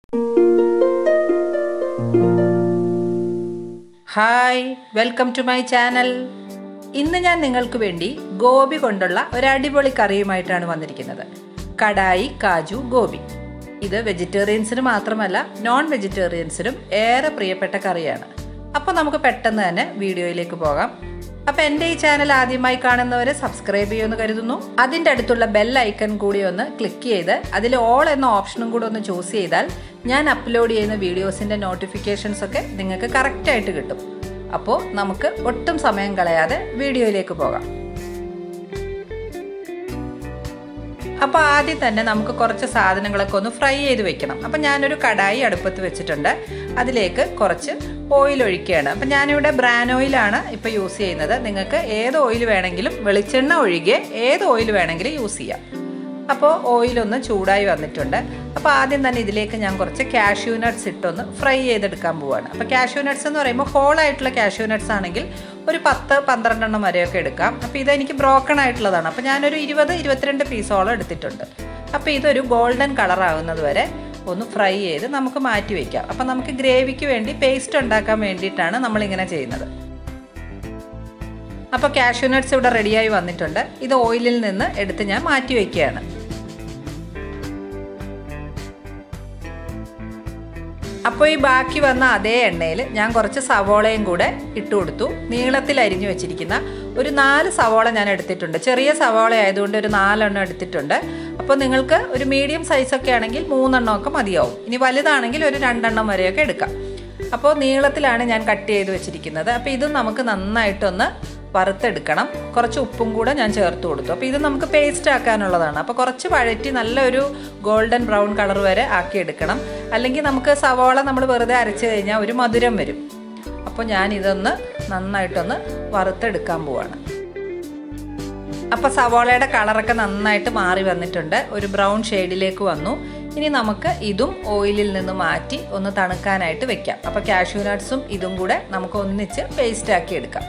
hi welcome to my channel ഇന്ന് ഞാൻ നിങ്ങൾക്ക് വേണ്ടി ഗോബി കൊണ്ടുള്ള ഒരു അടിപൊളി കറിയുമായിട്ടാണ് വന്നിരിക്കുന്നത് കടായി കാജു ഗോബി ഇത് വെജിറ്റേറിയൻസിന് മാത്രമല്ല നോൺ വെജിറ്റേറിയൻസിനും ഏറെ പ്രിയപ്പെട്ട കറിയാണ് അപ്പോൾ നമുക്ക് പെട്ടെന്ന് തന്നെ വീഡിയോയിലേക്ക് പോകാം അപ്പോൾ എൻ്റെ ഈ ചാനൽ ആദ്യമായി കാണുന്നവരെ സബ്സ്ക്രൈബ് ചെയ്യുമെന്ന് കരുതുന്നു അതിൻ്റെ അടുത്തുള്ള ബെൽ ഐക്കൺ കൂടി ഒന്ന് ക്ലിക്ക് ചെയ്ത് അതിൽ ഓൾ എന്ന ഓപ്ഷനും കൂടി ഒന്ന് ചൂസ് ചെയ്താൽ ഞാൻ അപ്ലോഡ് ചെയ്യുന്ന വീഡിയോസിൻ്റെ നോട്ടിഫിക്കേഷൻസ് ഒക്കെ നിങ്ങൾക്ക് കറക്റ്റായിട്ട് കിട്ടും അപ്പോൾ നമുക്ക് ഒട്ടും സമയം കളയാതെ വീഡിയോയിലേക്ക് പോകാം അപ്പോൾ ആദ്യം തന്നെ നമുക്ക് കുറച്ച് സാധനങ്ങളൊക്കെ ഒന്ന് ഫ്രൈ ചെയ്ത് വെക്കണം അപ്പം ഞാനൊരു കടായി അടുപ്പത്ത് വെച്ചിട്ടുണ്ട് അതിലേക്ക് കുറച്ച് ഓയിൽ ഒഴിക്കുകയാണ് അപ്പം ഞാനിവിടെ ബ്രാൻ ഓയിലാണ് ഇപ്പോൾ യൂസ് ചെയ്യുന്നത് നിങ്ങൾക്ക് ഏത് ഓയിൽ വേണമെങ്കിലും വെളിച്ചെണ്ണ ഒഴികെ ഏത് ഓയിൽ വേണമെങ്കിലും യൂസ് ചെയ്യാം അപ്പോൾ ഓയിലൊന്ന് ചൂടായി വന്നിട്ടുണ്ട് അപ്പോൾ ആദ്യം തന്നെ ഇതിലേക്ക് ഞാൻ കുറച്ച് കാഷ്യൂ നട്ട്സ് ഇട്ടൊന്ന് ഫ്രൈ ചെയ്തെടുക്കാൻ പോവാണ് അപ്പോൾ കാഷ്യൂ നട്ട്സ് എന്ന് പറയുമ്പോൾ ഹോളായിട്ടുള്ള കാഷ്യൂ നട്ട്സ് ആണെങ്കിൽ ഒരു പത്ത് പന്ത്രണ്ടെണ്ണം വരെയൊക്കെ എടുക്കാം അപ്പോൾ ഇതെനിക്ക് ബ്രോക്കൺ ആയിട്ടുള്ളതാണ് അപ്പോൾ ഞാനൊരു ഇരുപത് ഇരുപത്തിരണ്ട് പീസോളം എടുത്തിട്ടുണ്ട് അപ്പോൾ ഇതൊരു ഗോൾഡൻ കളർ ആകുന്നത് വരെ ഒന്ന് ഫ്രൈ ചെയ്ത് നമുക്ക് മാറ്റി വയ്ക്കാം അപ്പോൾ നമുക്ക് ഗ്രേവിക്ക് വേണ്ടി പേസ്റ്റ് ഉണ്ടാക്കാൻ വേണ്ടിയിട്ടാണ് നമ്മളിങ്ങനെ ചെയ്യുന്നത് അപ്പോൾ കാഷ്യൂ നട്ട്സ് ഇവിടെ റെഡിയായി വന്നിട്ടുണ്ട് ഇത് ഓയിലിൽ നിന്ന് എടുത്ത് ഞാൻ മാറ്റി വയ്ക്കുകയാണ് അപ്പോൾ ഈ ബാക്കി വന്ന അതേ എണ്ണയിൽ ഞാൻ കുറച്ച് സവോളയും കൂടെ ഇട്ട് കൊടുത്തു നീളത്തിൽ അരിഞ്ഞു വെച്ചിരിക്കുന്ന ഒരു നാല് സവോള ഞാൻ എടുത്തിട്ടുണ്ട് ചെറിയ സവോള ആയതുകൊണ്ട് ഒരു നാലെണ്ണം എടുത്തിട്ടുണ്ട് അപ്പോൾ നിങ്ങൾക്ക് ഒരു മീഡിയം സൈസൊക്കെ ആണെങ്കിൽ മൂന്നെണ്ണമൊക്കെ മതിയാവും ഇനി വലുതാണെങ്കിൽ ഒരു രണ്ടെണ്ണം വരെയൊക്കെ എടുക്കാം അപ്പോൾ നീളത്തിലാണ് ഞാൻ കട്ട് ചെയ്ത് വെച്ചിരിക്കുന്നത് അപ്പോൾ ഇത് നമുക്ക് നന്നായിട്ടൊന്ന് വറുത്തെടുക്കണം കുറച്ച് ഉപ്പും കൂടെ ഞാൻ ചേർത്ത് കൊടുത്തു അപ്പോൾ ഇത് നമുക്ക് പേസ്റ്റ് ആക്കാനുള്ളതാണ് അപ്പോൾ കുറച്ച് വഴറ്റി നല്ലൊരു ഗോൾഡൻ ബ്രൗൺ കളർ വരെ ആക്കിയെടുക്കണം അല്ലെങ്കിൽ നമുക്ക് സവോള നമ്മൾ വെറുതെ അരച്ച് കഴിഞ്ഞാൽ ഒരു മധുരം വരും അപ്പോൾ ഞാൻ ഇതൊന്ന് നന്നായിട്ടൊന്ന് വറുത്തെടുക്കാൻ പോവാണ് അപ്പോൾ സവോളയുടെ കളറൊക്കെ നന്നായിട്ട് മാറി വന്നിട്ടുണ്ട് ഒരു ബ്രൗൺ ഷെയ്ഡിലേക്ക് വന്നു ഇനി നമുക്ക് ഇതും ഓയിലിൽ നിന്ന് മാറ്റി ഒന്ന് തണുക്കാനായിട്ട് വെക്കാം അപ്പോൾ കാഷ്യൂ നട്ട്സും ഇതും കൂടെ നമുക്ക് ഒന്നിച്ച് പേസ്റ്റ് ആക്കി എടുക്കാം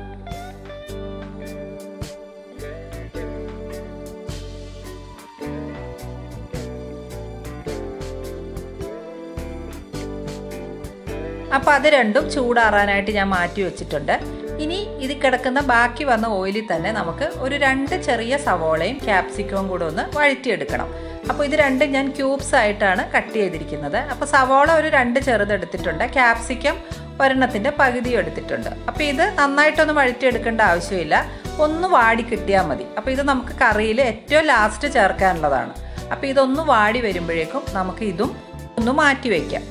അപ്പോൾ അത് രണ്ടും ചൂടാറാനായിട്ട് ഞാൻ മാറ്റി വെച്ചിട്ടുണ്ട് ഇനി ഇത് കിടക്കുന്ന ബാക്കി വന്ന ഓയിലിൽ തന്നെ നമുക്ക് ഒരു രണ്ട് ചെറിയ സവോളയും ക്യാപ്സിക്കവും കൂടെ ഒന്ന് വഴറ്റിയെടുക്കണം അപ്പോൾ ഇത് രണ്ടും ഞാൻ ക്യൂബ്സ് ആയിട്ടാണ് കട്ട് ചെയ്തിരിക്കുന്നത് അപ്പോൾ സവോള ഒരു രണ്ട് ചെറുതെടുത്തിട്ടുണ്ട് ക്യാപ്സിക്കം ഒരെണ്ണത്തിൻ്റെ പകുതിയും എടുത്തിട്ടുണ്ട് അപ്പോൾ ഇത് നന്നായിട്ടൊന്ന് വഴറ്റിയെടുക്കേണ്ട ആവശ്യമില്ല ഒന്ന് വാടി കിട്ടിയാൽ മതി അപ്പോൾ ഇത് നമുക്ക് കറിയിൽ ഏറ്റവും ലാസ്റ്റ് ചേർക്കാനുള്ളതാണ് അപ്പോൾ ഇതൊന്ന് വാടി വരുമ്പോഴേക്കും നമുക്ക് ഇതും ഒന്ന് മാറ്റി വയ്ക്കാം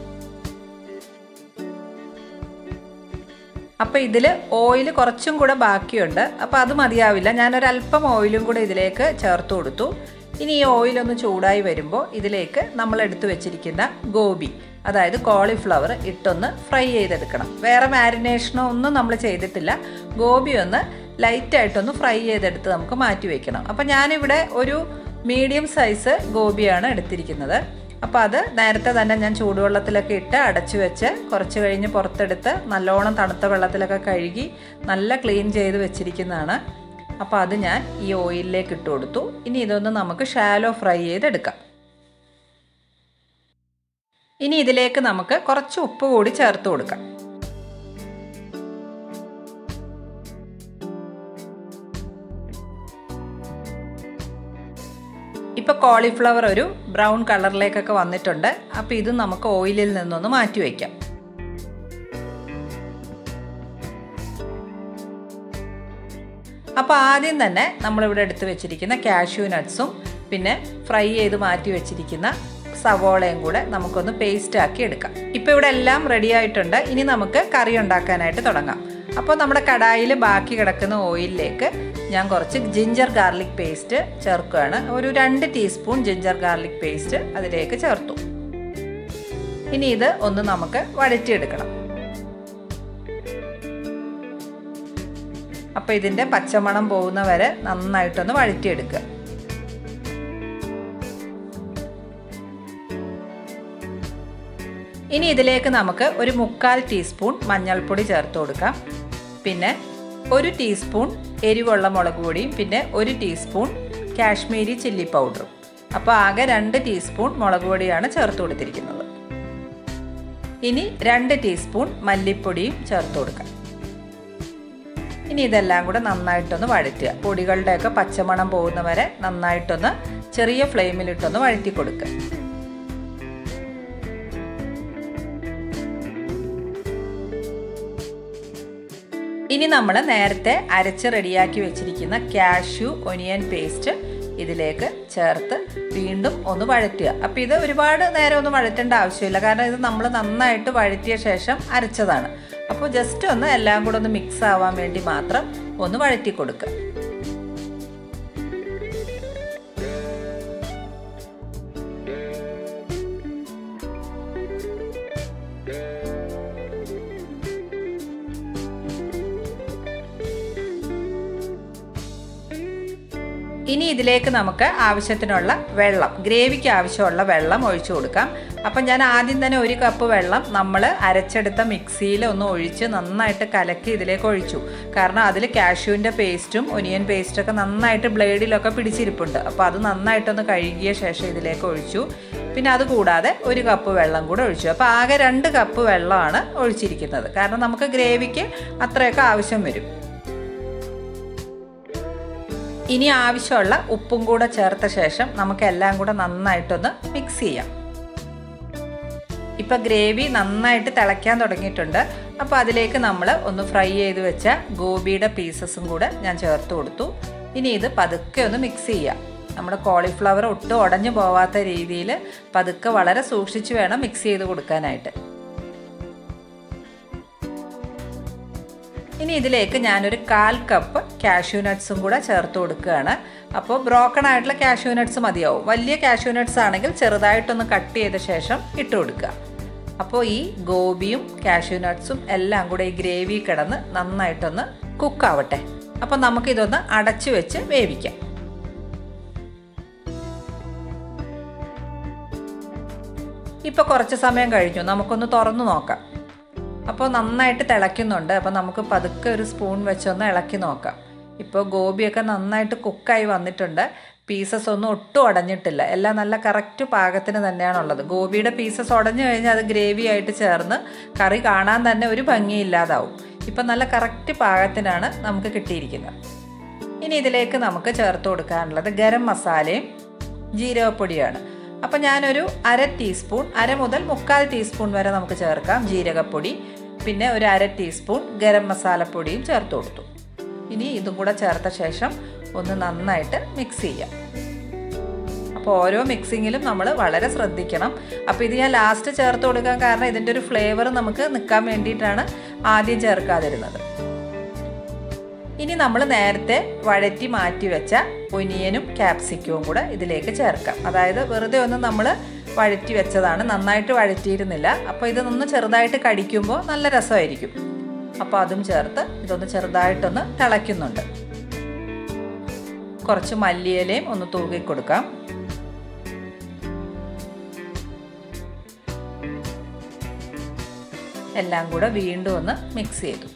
അപ്പോൾ ഇതിൽ ഓയിൽ കുറച്ചും കൂടെ ബാക്കിയുണ്ട് അപ്പോൾ അത് മതിയാവില്ല ഞാനൊരല്പം ഓയിലും കൂടെ ഇതിലേക്ക് ചേർത്ത് കൊടുത്തു ഇനി ഈ ഓയിലൊന്ന് ചൂടായി വരുമ്പോൾ ഇതിലേക്ക് നമ്മൾ എടുത്തു വെച്ചിരിക്കുന്ന ഗോബി അതായത് കോളിഫ്ലവർ ഇട്ടൊന്ന് ഫ്രൈ ചെയ്തെടുക്കണം വേറെ മാരിനേഷനോ ഒന്നും നമ്മൾ ചെയ്തിട്ടില്ല ഗോബി ഒന്ന് ലൈറ്റായിട്ടൊന്ന് ഫ്രൈ ചെയ്തെടുത്ത് നമുക്ക് മാറ്റി വയ്ക്കണം അപ്പോൾ ഞാനിവിടെ ഒരു മീഡിയം സൈസ് ഗോപിയാണ് എടുത്തിരിക്കുന്നത് അപ്പോൾ അത് നേരത്തെ തന്നെ ഞാൻ ചൂടുവെള്ളത്തിലൊക്കെ ഇട്ട് അടച്ചു വെച്ച് കുറച്ച് കഴിഞ്ഞ് പുറത്തെടുത്ത് നല്ലോണം തണുത്ത വെള്ളത്തിലൊക്കെ കഴുകി നല്ല ക്ലീൻ ചെയ്ത് വെച്ചിരിക്കുന്നതാണ് അപ്പോൾ അത് ഞാൻ ഈ ഓയിലിലേക്ക് ഇട്ട് കൊടുത്തു ഇനി ഇതൊന്ന് നമുക്ക് ഷാലോ ഫ്രൈ ചെയ്തെടുക്കാം ഇനി ഇതിലേക്ക് നമുക്ക് കുറച്ച് ഉപ്പ് കൂടി ചേർത്ത് കൊടുക്കാം ഇപ്പോൾ കോളിഫ്ലവർ ഒരു ബ്രൗൺ കളറിലേക്കൊക്കെ വന്നിട്ടുണ്ട് അപ്പോൾ ഇത് നമുക്ക് ഓയിലിൽ നിന്നൊന്ന് മാറ്റി വയ്ക്കാം അപ്പോൾ ആദ്യം തന്നെ നമ്മളിവിടെ എടുത്ത് വെച്ചിരിക്കുന്ന കാഷ്യൂ നട്ട്സും പിന്നെ ഫ്രൈ ചെയ്ത് മാറ്റി വെച്ചിരിക്കുന്ന സവോളയും കൂടെ നമുക്കൊന്ന് പേസ്റ്റ് ആക്കി എടുക്കാം ഇപ്പോൾ ഇവിടെ എല്ലാം റെഡി ആയിട്ടുണ്ട് ഇനി നമുക്ക് കറി ഉണ്ടാക്കാനായിട്ട് തുടങ്ങാം അപ്പോൾ നമ്മുടെ കടായിൽ ബാക്കി കിടക്കുന്ന ഓയിലിലേക്ക് ഞാൻ കുറച്ച് ജിഞ്ചർ ഗാർലിക് പേസ്റ്റ് ചേർക്കുകയാണ് ഒരു രണ്ട് ടീസ്പൂൺ ജിഞ്ചർ ഗാർലിക് പേസ്റ്റ് അതിലേക്ക് ചേർത്തു ഇനി ഇത് ഒന്ന് നമുക്ക് വഴറ്റിയെടുക്കണം അപ്പോൾ ഇതിൻ്റെ പച്ചമണം പോകുന്ന വരെ നന്നായിട്ടൊന്ന് വഴറ്റിയെടുക്കുക ഇനി ഇതിലേക്ക് നമുക്ക് ഒരു മുക്കാൽ ടീസ്പൂൺ മഞ്ഞൾപ്പൊടി ചേർത്ത് കൊടുക്കാം പിന്നെ ഒരു ടീസ്പൂൺ എരിവുള്ള മുളക് പൊടിയും പിന്നെ ഒരു ടീസ്പൂൺ കാശ്മീരി ചില്ലി പൗഡറും അപ്പോൾ ആകെ രണ്ട് ടീസ്പൂൺ മുളക് പൊടിയാണ് ചേർത്ത് കൊടുത്തിരിക്കുന്നത് ഇനി രണ്ട് ടീസ്പൂൺ മല്ലിപ്പൊടിയും ചേർത്ത് കൊടുക്കാം ഇനി ഇതെല്ലാം കൂടെ നന്നായിട്ടൊന്ന് വഴറ്റുക പൊടികളുടെയൊക്കെ പച്ചമണം പോകുന്ന വരെ നന്നായിട്ടൊന്ന് ചെറിയ ഫ്ലെയിമിലിട്ടൊന്ന് വഴറ്റി കൊടുക്കുക ഇനി നമ്മൾ നേരത്തെ അരച്ച് റെഡിയാക്കി വെച്ചിരിക്കുന്ന കാഷ്യൂ ഒനിയൻ പേസ്റ്റ് ഇതിലേക്ക് ചേർത്ത് വീണ്ടും ഒന്ന് വഴറ്റുക അപ്പോൾ ഇത് ഒരുപാട് നേരം ഒന്നും വഴറ്റേണ്ട ആവശ്യമില്ല കാരണം ഇത് നമ്മൾ നന്നായിട്ട് വഴറ്റിയ ശേഷം അരച്ചതാണ് അപ്പോൾ ജസ്റ്റ് ഒന്ന് എല്ലാം കൂടെ ഒന്ന് മിക്സ് ആവാൻ വേണ്ടി മാത്രം ഒന്ന് വഴറ്റി കൊടുക്കുക ഇനി ഇതിലേക്ക് നമുക്ക് ആവശ്യത്തിനുള്ള വെള്ളം ഗ്രേവിക്ക് ആവശ്യമുള്ള വെള്ളം ഒഴിച്ചു കൊടുക്കാം അപ്പം ഞാൻ ആദ്യം തന്നെ ഒരു കപ്പ് വെള്ളം നമ്മൾ അരച്ചെടുത്ത മിക്സിയിൽ ഒന്ന് ഒഴിച്ച് നന്നായിട്ട് കലക്കി ഇതിലേക്ക് ഒഴിച്ചു കാരണം അതിൽ കാഷ്യൂവിൻ്റെ പേസ്റ്റും ഒനിയൻ പേസ്റ്റൊക്കെ നന്നായിട്ട് ബ്ലേഡിലൊക്കെ പിടിച്ചിരിപ്പുണ്ട് അപ്പോൾ അത് നന്നായിട്ടൊന്ന് കഴുകിയ ശേഷം ഇതിലേക്ക് ഒഴിച്ചു പിന്നെ അത് കൂടാതെ ഒരു കപ്പ് വെള്ളം കൂടെ ഒഴിച്ചു അപ്പോൾ ആകെ രണ്ട് കപ്പ് വെള്ളമാണ് ഒഴിച്ചിരിക്കുന്നത് കാരണം നമുക്ക് ഗ്രേവിക്ക് അത്രയൊക്കെ ആവശ്യം വരും ഇനി ആവശ്യമുള്ള ഉപ്പും കൂടെ ചേർത്ത ശേഷം നമുക്ക് എല്ലാം കൂടെ നന്നായിട്ടൊന്ന് മിക്സ് ചെയ്യാം ഇപ്പം ഗ്രേവി നന്നായിട്ട് തിളയ്ക്കാൻ തുടങ്ങിയിട്ടുണ്ട് അപ്പോൾ അതിലേക്ക് നമ്മൾ ഒന്ന് ഫ്രൈ ചെയ്ത് വെച്ച ഗോപിയുടെ പീസസും കൂടെ ഞാൻ ചേർത്ത് കൊടുത്തു ഇനി ഇത് പതുക്കെ ഒന്ന് മിക്സ് ചെയ്യാം നമ്മുടെ കോളിഫ്ലവർ ഒട്ടും ഉടഞ്ഞു പോവാത്ത രീതിയിൽ പതുക്കെ വളരെ സൂക്ഷിച്ച് വേണം മിക്സ് ചെയ്ത് കൊടുക്കാനായിട്ട് ഇനി ഇതിലേക്ക് ഞാനൊരു കാൽ കപ്പ് കാഷ്യൂ നട്ട്സും കൂടെ ചേർത്ത് കൊടുക്കുകയാണ് അപ്പോൾ ബ്രോക്കൺ ആയിട്ടുള്ള കാഷ്യൂ നട്ട്സ് മതിയാവും വലിയ കാഷ്യൂ നട്ട്സ് ആണെങ്കിൽ ചെറുതായിട്ടൊന്ന് കട്ട് ചെയ്ത ശേഷം ഇട്ട് കൊടുക്കുക അപ്പോൾ ഈ ഗോപിയും കാഷ്യൂ നട്ട്സും എല്ലാം കൂടെ ഈ ഗ്രേവി കിടന്ന് നന്നായിട്ടൊന്ന് കുക്കാവട്ടെ അപ്പോൾ നമുക്കിതൊന്ന് അടച്ചു വെച്ച് വേവിക്കാം ഇപ്പോൾ കുറച്ച് സമയം കഴിഞ്ഞു നമുക്കൊന്ന് തുറന്നു നോക്കാം അപ്പോൾ നന്നായിട്ട് തിളയ്ക്കുന്നുണ്ട് അപ്പോൾ നമുക്ക് പതുക്കെ ഒരു സ്പൂൺ വെച്ചൊന്ന് ഇളക്കി നോക്കാം ഇപ്പോൾ ഗോപിയൊക്കെ നന്നായിട്ട് കുക്കായി വന്നിട്ടുണ്ട് പീസസ് ഒന്നും ഒട്ടും ഉടഞ്ഞിട്ടില്ല എല്ലാം നല്ല കറക്റ്റ് പാകത്തിന് തന്നെയാണുള്ളത് ഗോപിയുടെ പീസസ് ഉടഞ്ഞു കഴിഞ്ഞാൽ അത് ഗ്രേവി ആയിട്ട് ചേർന്ന് കറി കാണാൻ തന്നെ ഒരു ഭംഗിയില്ലാതാവും ഇപ്പം നല്ല കറക്റ്റ് പാകത്തിനാണ് നമുക്ക് കിട്ടിയിരിക്കുന്നത് ഇനി ഇതിലേക്ക് നമുക്ക് ചേർത്ത് കൊടുക്കാനുള്ളത് ഗരം മസാലയും ജീരകപ്പൊടിയാണ് അപ്പോൾ ഞാനൊരു അര ടീസ്പൂൺ അര മുതൽ മുക്കാൽ ടീസ്പൂൺ വരെ നമുക്ക് ചേർക്കാം ജീരകപ്പൊടി പിന്നെ ഒരു അര ടീസ്പൂൺ ഗരം മസാലപ്പൊടിയും ചേർത്ത് കൊടുത്തു ഇനി ഇതും കൂടെ ചേർത്ത ശേഷം ഒന്ന് നന്നായിട്ട് മിക്സ് ചെയ്യാം അപ്പോൾ ഓരോ മിക്സിങ്ങിലും നമ്മൾ വളരെ ശ്രദ്ധിക്കണം അപ്പോൾ ഇത് ഞാൻ ലാസ്റ്റ് ചേർത്ത് കൊടുക്കാൻ കാരണം ഇതിൻ്റെ ഒരു ഫ്ലേവർ നമുക്ക് നിൽക്കാൻ വേണ്ടിയിട്ടാണ് ആദ്യം ചേർക്കാതിരുന്നത് ഇനി നമ്മൾ നേരത്തെ വഴറ്റി മാറ്റി വെച്ച ഒനിയനും ക്യാപ്സിക്കവും കൂടെ ഇതിലേക്ക് ചേർക്കാം അതായത് വെറുതെ ഒന്ന് നമ്മൾ വഴറ്റി വെച്ചതാണ് നന്നായിട്ട് വഴറ്റിയിരുന്നില്ല അപ്പോൾ ഇതൊന്ന് ചെറുതായിട്ട് കടിക്കുമ്പോൾ നല്ല രസമായിരിക്കും അപ്പോൾ അതും ചേർത്ത് ഇതൊന്ന് ചെറുതായിട്ടൊന്ന് തിളയ്ക്കുന്നുണ്ട് കുറച്ച് മല്ലിയിലയും ഒന്ന് തൂകി കൊടുക്കാം എല്ലാം കൂടെ വീണ്ടും ഒന്ന് മിക്സ് ചെയ്തു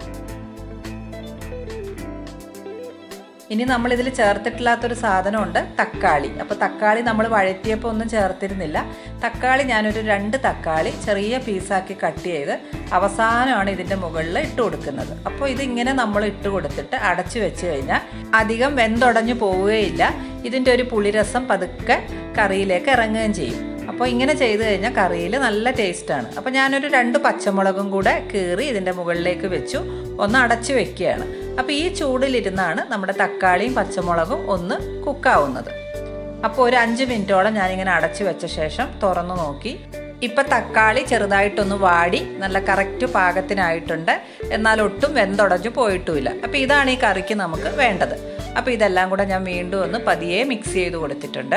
ഇനി നമ്മൾ ഇതിൽ ചേർത്തിട്ടില്ലാത്തൊരു സാധനമുണ്ട് തക്കാളി അപ്പോൾ തക്കാളി നമ്മൾ വഴറ്റിയപ്പോൾ ഒന്നും ചേർത്തിരുന്നില്ല തക്കാളി ഞാനൊരു രണ്ട് തക്കാളി ചെറിയ പീസാക്കി കട്ട് ചെയ്ത് അവസാനമാണ് ഇതിൻ്റെ മുകളിൽ ഇട്ട് കൊടുക്കുന്നത് അപ്പോൾ ഇതിങ്ങനെ നമ്മൾ ഇട്ട് കൊടുത്തിട്ട് അടച്ചു വെച്ച് കഴിഞ്ഞാൽ അധികം വെന്തുടഞ്ഞു പോവുകയില്ല ഇതിൻ്റെ ഒരു പുളിരസം പതുക്കെ കറിയിലേക്ക് ഇറങ്ങുകയും ചെയ്യും അപ്പോൾ ഇങ്ങനെ ചെയ്ത് കഴിഞ്ഞാൽ കറിയിൽ നല്ല ടേസ്റ്റാണ് അപ്പോൾ ഞാനൊരു രണ്ട് പച്ചമുളകും കൂടെ കീറി ഇതിൻ്റെ മുകളിലേക്ക് വെച്ചു ഒന്ന് അടച്ചു വെക്കുകയാണ് അപ്പോൾ ഈ ചൂടിലിരുന്നാണ് നമ്മുടെ തക്കാളിയും പച്ചമുളകും ഒന്ന് കുക്കാവുന്നത് അപ്പോൾ ഒരു അഞ്ച് മിനിറ്റോളം ഞാനിങ്ങനെ അടച്ചു വെച്ച ശേഷം തുറന്നു നോക്കി ഇപ്പം തക്കാളി ചെറുതായിട്ടൊന്ന് വാടി നല്ല കറക്റ്റ് പാകത്തിനായിട്ടുണ്ട് എന്നാൽ ഒട്ടും വെന്തുടഞ്ഞു പോയിട്ടുമില്ല അപ്പോൾ ഇതാണ് ഈ കറിക്ക് നമുക്ക് വേണ്ടത് അപ്പോൾ ഇതെല്ലാം കൂടെ ഞാൻ വീണ്ടും ഒന്ന് പതിയെ മിക്സ് ചെയ്ത് കൊടുത്തിട്ടുണ്ട്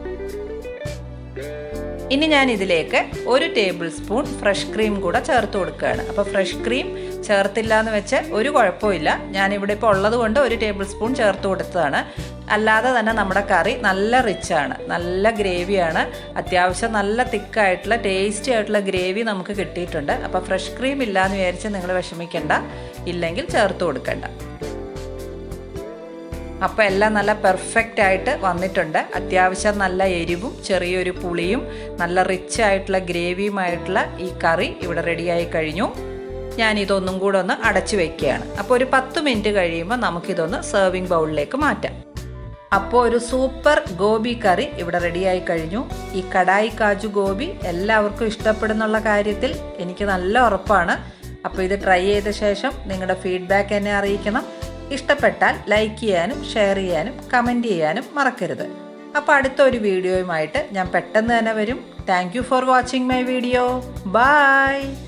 ഇനി ഞാൻ ഇതിലേക്ക് ഒരു ടേബിൾ സ്പൂൺ ഫ്രഷ് ക്രീം കൂടെ ചേർത്ത് കൊടുക്കുകയാണ് അപ്പോൾ ഫ്രഷ് ക്രീം ചേർത്തില്ല എന്ന് വെച്ച് ഒരു കുഴപ്പമില്ല ഞാനിവിടെ ഇപ്പോൾ ഉള്ളത് കൊണ്ട് ഒരു ടേബിൾ സ്പൂൺ ചേർത്ത് കൊടുത്തതാണ് അല്ലാതെ തന്നെ നമ്മുടെ കറി നല്ല റിച്ചാണ് നല്ല ഗ്രേവിയാണ് അത്യാവശ്യം നല്ല തിക്കായിട്ടുള്ള ടേസ്റ്റി ആയിട്ടുള്ള ഗ്രേവി നമുക്ക് കിട്ടിയിട്ടുണ്ട് അപ്പോൾ ഫ്രഷ് ക്രീം ഇല്ല എന്ന് വിചാരിച്ച് നിങ്ങൾ വിഷമിക്കേണ്ട ഇല്ലെങ്കിൽ ചേർത്ത് കൊടുക്കണ്ട അപ്പോൾ എല്ലാം നല്ല പെർഫെക്റ്റ് ആയിട്ട് വന്നിട്ടുണ്ട് അത്യാവശ്യം നല്ല എരിവും ചെറിയൊരു പുളിയും നല്ല റിച്ച് ആയിട്ടുള്ള ഗ്രേവിയുമായിട്ടുള്ള ഈ കറി ഇവിടെ റെഡിയായി കഴിഞ്ഞു ഞാൻ ഇതൊന്നും കൂടെ ഒന്ന് അടച്ചു വെക്കുകയാണ് അപ്പോൾ ഒരു പത്ത് മിനിറ്റ് കഴിയുമ്പോൾ നമുക്കിതൊന്ന് സെർവിങ് ബൗളിലേക്ക് മാറ്റാം അപ്പോൾ ഒരു സൂപ്പർ ഗോബി കറി ഇവിടെ റെഡിയായി കഴിഞ്ഞു ഈ കടായി കാജു ഗോബി എല്ലാവർക്കും ഇഷ്ടപ്പെടുന്നുള്ള കാര്യത്തിൽ എനിക്ക് നല്ല ഉറപ്പാണ് അപ്പോൾ ഇത് ട്രൈ ചെയ്ത ശേഷം നിങ്ങളുടെ ഫീഡ്ബാക്ക് എന്നെ അറിയിക്കണം ഇഷ്ടപ്പെട്ടാൽ ലൈക്ക് ചെയ്യാനും ഷെയർ ചെയ്യാനും കമൻറ്റ് ചെയ്യാനും മറക്കരുത് അപ്പോൾ അടുത്ത ഒരു വീഡിയോയുമായിട്ട് ഞാൻ പെട്ടെന്ന് തന്നെ വരും thank you for watching my video by